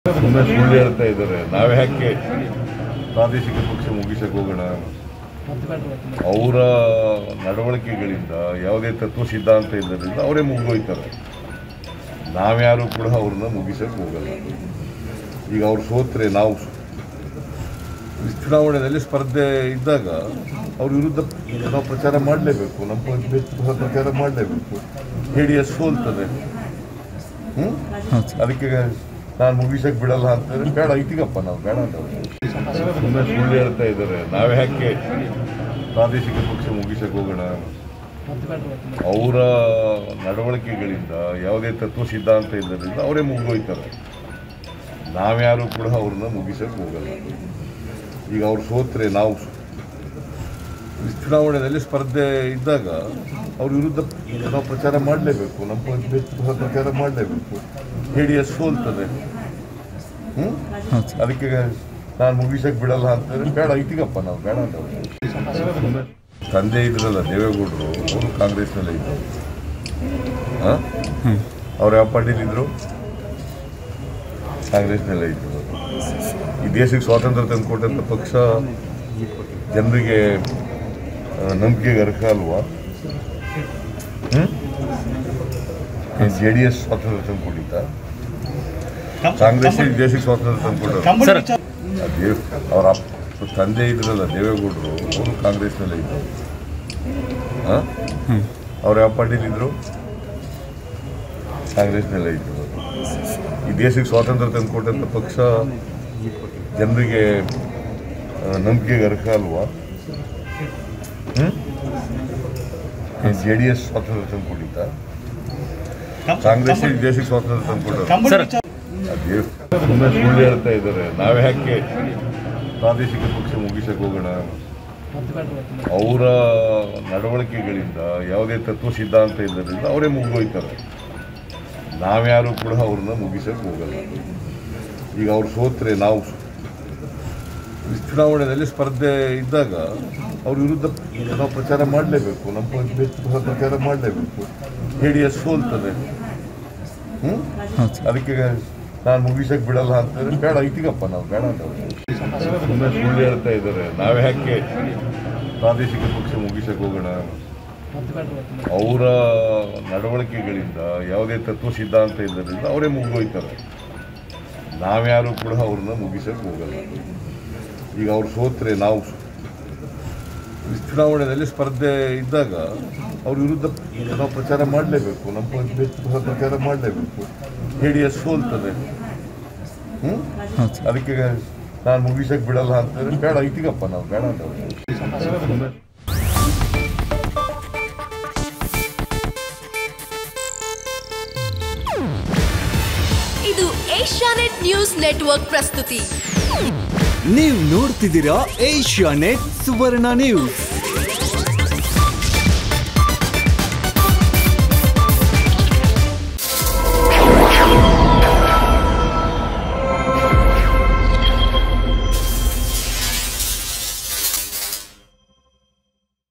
ಸುಮ್ಮನೆ ಸುಳ್ಳು ಹೇಳ್ತಾ ಇದ್ದಾರೆ ನಾವೇ ಯಾಕೆ ಪ್ರಾದೇಶಿಕ ಪಕ್ಷ ಮುಗಿಸಕ್ಕೆ ಹೋಗೋಣ ಅವರ ನಡವಳಿಕೆಗಳಿಂದ ಯಾವುದೇ ತತ್ವ ಸಿದ್ಧಾಂತ ಇಲ್ಲದ್ರಿಂದ ಅವರೇ ಮುಗಿದೋಯ್ತಾರೆ ನಾವ್ಯಾರು ಕೂಡ ಅವ್ರನ್ನ ಮುಗಿಸಕ್ಕೆ ಹೋಗಲ್ಲ ಈಗ ಅವ್ರು ಸೋತ್ರೆ ನಾವು ಚುನಾವಣೆಯಲ್ಲಿ ಸ್ಪರ್ಧೆ ಇದ್ದಾಗ ಅವ್ರ ವಿರುದ್ಧ ನಾವು ಪ್ರಚಾರ ಮಾಡಲೇಬೇಕು ನಮ್ಮ ಪಕ್ಷ ಪ್ರಚಾರ ಮಾಡಲೇಬೇಕು ಜೆ ಡಿ ಎಸ್ ಸೋಲ್ತದೆ ಹ್ಮ್? ಅದಕ್ಕೆ ನಾನು ಮುಗಿಸಕ್ಕೆ ಬಿಡಲ್ಲ ಅಂತಂದ್ರೆ ಬೇಡ ಐತಿಗಪ್ಪ ನಾವು ಬೇಡ ಅಂತ ಸುಮ್ಮನೆ ಸುಳ್ಳು ಹೇಳ್ತಾ ಇದ್ದಾರೆ ನಾವೇ ಯಾಕೆ ಪ್ರಾದೇಶಿಕ ಪಕ್ಷ ಮುಗಿಸಕ್ಕೆ ಹೋಗೋಣ ಅವರ ನಡವಳಿಕೆಗಳಿಂದ ಯಾವುದೇ ತತ್ವ ಸಿದ್ಧಾಂತ ಇಲ್ಲದ್ರಿಂದ ಅವರೇ ಮುಗಿದೋಯ್ತಾರೆ ನಾವ್ಯಾರು ಕೂಡ ಅವ್ರನ್ನ ಮುಗಿಸಕ್ಕೆ ಹೋಗಲ್ಲ ಈಗ ಅವ್ರು ಸೋತ್ರೆ ನಾವು ಚುನಾವಣೆಯಲ್ಲಿ ಸ್ಪರ್ಧೆ ಇದ್ದಾಗ ಅವ್ರ ವಿರುದ್ಧ ನಾವು ಪ್ರಚಾರ ಮಾಡಲೇಬೇಕು ನಮ್ಮ ಪಕ್ಷ ಪ್ರಚಾರ ಮಾಡಲೇಬೇಕು ಜೆ ಡಿ ಎಸ್ ಸೋಲ್ತದೆ ಹ್ಮ್? ಅದಕ್ಕೆ ನಾನು ಮುಗಿಸಕ್ಕೆ ಬಿಡಲ್ಲ ಅಂತಂದ್ರೆ ಬೇಡ ಐತಿಗಪ್ಪ ನಾವು ಬೇಡ ಅಂತ ಸುಮ್ನೆ ತಂದೆ ಇದ್ರಲ್ಲ ದೇವೇಗೌಡರು ಅವರು ಕಾಂಗ್ರೆಸ್ನಲ್ಲೇ ಇದ್ದರು ಹಾಂ ಅವ್ರು ಯಾವ ಪಾರ್ಟಿಲಿದ್ರು ಕಾಂಗ್ರೆಸ್ನಲ್ಲೇ ಇದ್ದರು ಈ ದೇಶಕ್ಕೆ ಸ್ವಾತಂತ್ರ್ಯ ತಂದುಕೊಟ್ಟಂಥ ಪಕ್ಷ ಜನರಿಗೆ ಆ, ನಂಬಿಕೆಗೆ ಅರ್ಹ ಅಲ್ವಾ ಜೆ ಡಿ ಎಸ್ ಸ್ವಾತಂತ್ರ್ಯ ತಂದುಕೊಟ್ಟಿದ್ದ ಕಾಂಗ್ರೆಸ್ ಈ ದೇಶಕ್ಕೆ ಸ್ವಾತಂತ್ರ್ಯ ತಂದುಕೊಟ್ಟರು ದೇವ್ ಅವರ ಅಪ್ಪ ತಂದೆ ಇದ್ರಲ್ಲ ದೇವೇಗೌಡರು ಅವರು ಕಾಂಗ್ರೆಸ್ನಲ್ಲೇ ಇದ್ದರು ಹಾಂ ಅವ್ರು ಯಾವ ಪಾರ್ಟಿಲಿದ್ರು ಕಾಂಗ್ರೆಸ್ನಲ್ಲೇ ಇದ್ದರು ಈ ದೇಶಕ್ಕೆ ಸ್ವಾತಂತ್ರ್ಯ ತಂದುಕೊಟ್ಟಂಥ ಪಕ್ಷ ಜನರಿಗೆ ಆ, ನಂಬಿಕೆಗೆ ಅರ್ಹ ಅಲ್ವಾ ಜೆ ಡಿ ಎಸ್ ಸ್ವಾತಂತ್ರ್ಯ ತಂದುಕೊಟ್ಟಿದ್ದ ಕಾಂಗ್ರೆಸ್ ಈ ದೇಶಕ್ಕೆ ಸ್ವಾತಂತ್ರ್ಯ ತಂದುಕೊಟ್ಟರು ದೇವ್ ಸುಮ್ಮನೆ ಸುಳ್ಳು ಹೇಳ್ತಾ ಇದ್ದಾರೆ ನಾವೇ ಯಾಕೆ ಪ್ರಾದೇಶಿಕ ಪಕ್ಷ ಮುಗಿಸಕ್ಕೆ ಹೋಗೋಣ ಅವರ ನಡವಳಿಕೆಗಳಿಂದ ಯಾವುದೇ ತತ್ವ ಸಿದ್ಧಾಂತ ಇಲ್ಲದ್ರಿಂದ ಅವರೇ ಮುಗಿದೋಯ್ತಾರೆ ನಾವ್ಯಾರು ಕೂಡ ಅವ್ರನ್ನ ಮುಗಿಸಕ್ಕೆ ಹೋಗಲ್ಲ ಈಗ ಅವ್ರು ಸೋತ್ರೆ ನಾವು ಚುನಾವಣೆಯಲ್ಲಿ ಸ್ಪರ್ಧೆ ಇದ್ದಾಗ ಅವ್ರ ವಿರುದ್ಧ ನಾವು ಪ್ರಚಾರ ಮಾಡಲೇಬೇಕು ನಮ್ಮ ಪಕ್ಷ ಪ್ರಚಾರ ಮಾಡಲೇಬೇಕು ಜೆ ಡಿ ಎಸ್ ಸೋಲ್ತದೆ ಹ್ಮ್? ಅದಕ್ಕೆ ನಾನು ಮುಗಿಸಕ್ಕೆ ಬಿಡಲ್ಲ ಅಂತಂದ್ರೆ ಬೇಡ ಐತಿಗಪ್ಪ ನಾವು ಬೇಡ ಅಂತ ಸುಮ್ಮನೆ ಸುಳ್ಳು ಹೇಳ್ತಾ ಇದ್ದಾರೆ ನಾವೇ ಯಾಕೆ ಪ್ರಾದೇಶಿಕ ಪಕ್ಷ ಮುಗಿಸಕ್ಕೆ ಹೋಗೋಣ ಅವರ ನಡವಳಿಕೆಗಳಿಂದ ಯಾವುದೇ ತತ್ವ ಸಿದ್ಧಾಂತ ಇಲ್ಲದ್ರಿಂದ ಅವರೇ ಮುಗಿದೋಯ್ತಾರೆ ನಾವ್ಯಾರು ಕೂಡ ಅವ್ರನ್ನ ಮುಗಿಸಕ್ಕೆ ಹೋಗಲ್ಲ ಈಗ ಅವ್ರು ಸೋತ್ರೆ ನಾವು ಚುನಾವಣೆಯಲ್ಲಿ ಸ್ಪರ್ಧೆ ಇದ್ದಾಗ ಅವ್ರ ವಿರುದ್ಧ ನಾವು ಪ್ರಚಾರ ಮಾಡಲೇಬೇಕು ನಮ್ಮ ಪಕ್ಷ ಪ್ರಚಾರ ಮಾಡಲೇಬೇಕು ಜೆ ಡಿ ಎಸ್ ಸೋಲ್ತದೆ ಹ್ಮ್? ಅದಕ್ಕೆ ನಾನು ಮುಗಿಸಕ್ಕೆ ಬಿಡಲ್ಲ ಅಂತಂದ್ರೆ ಬೇಡ ಐತಿಗಪ್ಪ ನಾವು ಬೇಡ ಅಂತ ಸುಮ್ನೆ ಇದು ಏಷ್ಯಾನೆಟ್ ನ್ಯೂಸ್ ನೆಟ್ವರ್ಕ್ ಪ್ರಸ್ತುತಿ ನೀವು ನೋಡ್ತಿದ್ದೀರಾ ಏಷ್ಯಾ ನೆಟ್ ಸುವರ್ಣ ನ್ಯೂಸ್